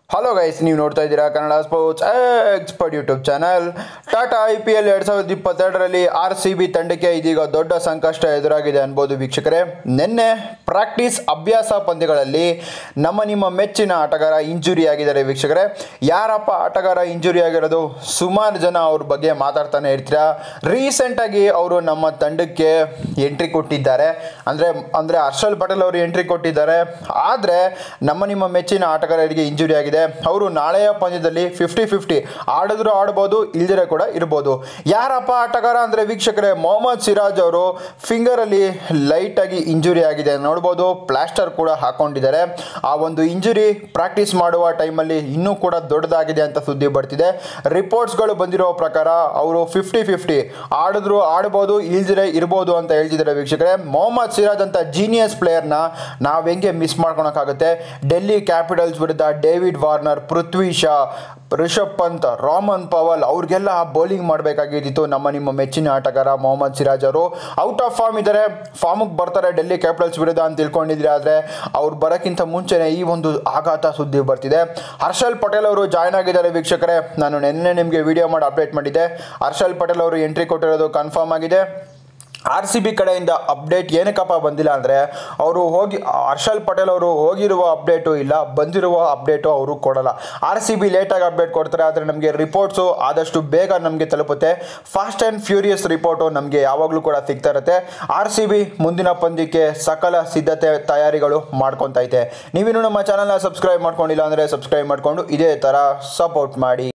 hello guys ನೀವು ನೋಡ್ತಾ ಇದ್ದೀರಾ Kannada sports expert YouTube channel Tata I P L ಎರಡು ಸಾವಿರದ ಇಪ್ಪತ್ತೆರಡರಲ್ಲಿ ಆರ್ ಸಿ ಬಿ ತಂಡಕ್ಕೆ ಇದೀಗ ದೊಡ್ಡ ಸಂಕಷ್ಟ ಎದುರಾಗಿದೆ ಅನ್ಬೋದು ವೀಕ್ಷಕರೇ ನಿನ್ನೆ ಪ್ರಾಕ್ಟೀಸ್ ಅಭ್ಯಾಸ ಪಂದ್ಯಗಳಲ್ಲಿ ನಮ್ಮ ನಿಮ್ಮ ಮೆಚ್ಚಿನ ಆಟಗಾರ ಇಂಜುರಿ ಆಗಿದ್ದಾರೆ ವೀಕ್ಷಕರೇ ಯಾರಪ್ಪ ಆಟಗಾರ ಇಂಜುರಿ ಆಗಿರೋದು ಸುಮಾರು ಜನ ಅವ್ರ ಬಗ್ಗೆ ಮಾತಾಡ್ತಾನೆ ಇರ್ತೀರಾ ರೀಸೆಂಟಾಗಿ ಅವರು ನಮ್ಮ ತಂಡಕ್ಕೆ ಎಂಟ್ರಿ ಕೊಟ್ಟಿದ್ದಾರೆ ಅಂದರೆ ಅಂದರೆ ಹರ್ಷಲ್ ಪಟೇಲ್ ಅವರು ಎಂಟ್ರಿ ಕೊಟ್ಟಿದ್ದಾರೆ ಆದರೆ ನಮ್ಮ ನಿಮ್ಮ ಮೆಚ್ಚಿನ ಆಟಗಾರರಿಗೆ ಇಂಜುರಿ ಆಗಿದೆ ಅವರು ನಾಳೆಯ ಪಂದ್ಯದಲ್ಲಿ ಫಿಫ್ಟಿ ಫಿಫ್ಟಿ ಆಡಿದ್ರು ಆಡ್ಬೋದು ಇಲ್ದಿರ ಕೂಡ ಇರ್ಬೋದು ಯಾರಪ್ಪ ಆಟಗಾರ ಅಂದರೆ ವೀಕ್ಷಕರೇ ಮೊಹಮ್ಮದ್ ಸಿರಾಜ್ ಅವರು ಫಿಂಗರಲ್ಲಿ ಲೈಟಾಗಿ ಇಂಜುರಿ ಆಗಿದೆ ನೋಡ್ಬೋದು ಪ್ಲಾಸ್ಟರ್ ಕೂಡ ಹಾಕೊಂಡಿದ್ದಾರೆ ಆ ಒಂದು ಇಂಜುರಿ ಪ್ರಾಕ್ಟೀಸ್ ಮಾಡುವ ಟೈಮಲ್ಲಿ ಇನ್ನೂ ಕೂಡ ದೊಡ್ಡದಾಗಿದೆ ಅಂತ ಸುದ್ದಿ ಬರ್ತಿದೆ ರಿಪೋರ್ಟ್ಸ್ಗಳು ಬಂದಿರೋ ಪ್ರಕಾರ ಅವರು ಫಿಫ್ಟಿ ಫಿಫ್ಟಿ ಆಡಿದ್ರು ಆಡ್ಬೋದು ಇಲ್ದಿರೆ ಇರ್ಬೋದು ಅಂತ ಹೇಳ್ತಿದ್ದಾರೆ ವೀಕ್ಷಕರೇ ಮೊಹಮ್ಮದ್ ಸಿರಾಜ್ ಅಂತ ಜೀನಿಯಸ್ ಪ್ಲೇಯರ್ನ ನಾವು ಹೆಂಗೆ ಮಿಸ್ ಮಾಡ್ಕೊಳಕ್ಕಾಗುತ್ತೆ ಡೆಲ್ಲಿ ಕ್ಯಾಪಿಟಲ್ಸ್ ವಿರುದ್ಧ David Warner Prithvi Shaw Rishabh Pant Rovman Powell ಅವ್ರಿಗೆಲ್ಲ ಬೌಲಿಂಗ್ ಮಾಡಬೇಕಾಗಿದ್ದಿತ್ತು ನಮ್ಮ ನಿಮ್ಮ ಮೆಚ್ಚಿನ ಆಟಗಾರ ಮೊಹಮ್ಮದ್ ಸಿರಾಜ್ ಅವರು ಔಟ್ ಆಫ್ ಫಾರ್ಮ್ ಇದ್ದಾರೆ ಫಾರ್ಮಿಗೆ ಬರ್ತಾರೆ ಡೆಲ್ಲಿ ಕ್ಯಾಪಿಟಲ್ಸ್ ವಿರುದ್ಧ ಅಂತ ತಿಳ್ಕೊಂಡಿದ್ರೆ ಆದರೆ ಅವ್ರು ಬರೋಕ್ಕಿಂತ ಮುಂಚೆನೇ ಈ ಒಂದು ಆಘಾತ ಸುದ್ದಿ ಬರ್ತಿದೆ ಹರ್ಷಲ್ ಪಟೇಲ್ ಅವರು ಜಾಯ್ನ್ ಆಗಿದ್ದಾರೆ ವೀಕ್ಷಕರೇ ನಾನು ನಿನ್ನೆ ನಿಮಗೆ ವಿಡಿಯೋ ಮಾಡಿ ಅಪ್ಡೇಟ್ ಮಾಡಿದ್ದೆ ಹರ್ಷಲ್ ಪಟೇಲ್ ಅವರು ಎಂಟ್ರಿ ಕೊಟ್ಟಿರೋದು ಕನ್ಫರ್ಮ್ ಆಗಿದೆ ಆರ್ ಸಿ ಬಿ ಕಡೆಯಿಂದ ಅಪ್ಡೇಟ್ ಏನಕ್ಕಪ್ಪ ಬಂದಿಲ್ಲ ಅಂದರೆ ಅವರು ಹೋಗಿ ಹರ್ಷಲ್ ಪಟೇಲ್ ಅವರು ಹೋಗಿರುವ ಅಪ್ಡೇಟು ಇಲ್ಲ ಬಂದಿರುವ ಅಪ್ಡೇಟು ಅವರು ಕೊಡಲ್ಲ ಆರ್ ಸಿ ಬಿ ಲೇಟಾಗಿ ಅಪ್ಡೇಟ್ ಕೊಡ್ತಾರೆ ಆದರೆ ನಮಗೆ ರಿಪೋರ್ಟ್ಸು ಆದಷ್ಟು ಬೇಗ ನಮಗೆ ತಲುಪುತ್ತೆ ಫಾಸ್ಟ್ ಆ್ಯಂಡ್ ಫ್ಯೂರಿಯಸ್ ರಿಪೋರ್ಟು ನಮಗೆ ಯಾವಾಗಲೂ ಕೂಡ ಸಿಗ್ತಾ ಇರುತ್ತೆ ಆರ್ ಸಿ ಬಿ ಮುಂದಿನ ಪಂದ್ಯಕ್ಕೆ ಸಕಲ ಸಿದ್ಧತೆ ತಯಾರಿಗಳು ಮಾಡ್ಕೊತಾ ಐತೆ ನೀವಿನ್ನೂ ನಮ್ಮ ಚಾನಲ್ನ ಸಬ್ಸ್ಕ್ರೈಬ್ ಮಾಡ್ಕೊಂಡಿಲ್ಲ ಅಂದರೆ ಸಬ್ಸ್ಕ್ರೈಬ್ ಮಾಡಿಕೊಂಡು ಇದೇ ಥರ ಸಪೋರ್ಟ್ ಮಾಡಿ